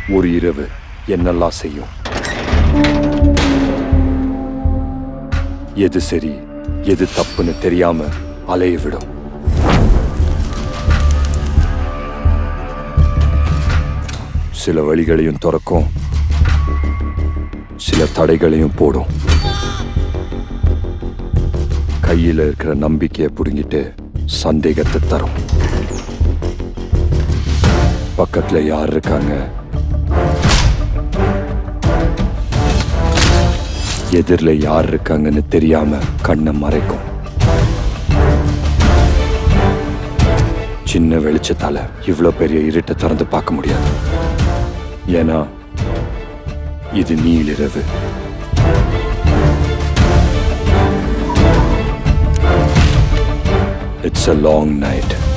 ஒரு இரவு என்னெல்லாம் செய்யும் எது சரி எது தப்புன்னு தெரியாம அலைய விடும் சில வழிகளையும் திறக்கும் சில தடைகளையும் போடும் கையில இருக்கிற நம்பிக்கையை புடுங்கிட்டு சந்தேகத்தை தரும் பக்கத்துல யார் இருக்காங்க எதிரில் யார் இருக்காங்கன்னு தெரியாம கண்ணை மறைக்கும் சின்ன வெளிச்சத்தால இவ்வளோ பெரிய இருட்டை திறந்து பார்க்க முடியாது ஏன்னா இது நீளிரவு இட்ஸ் a லாங் நைட்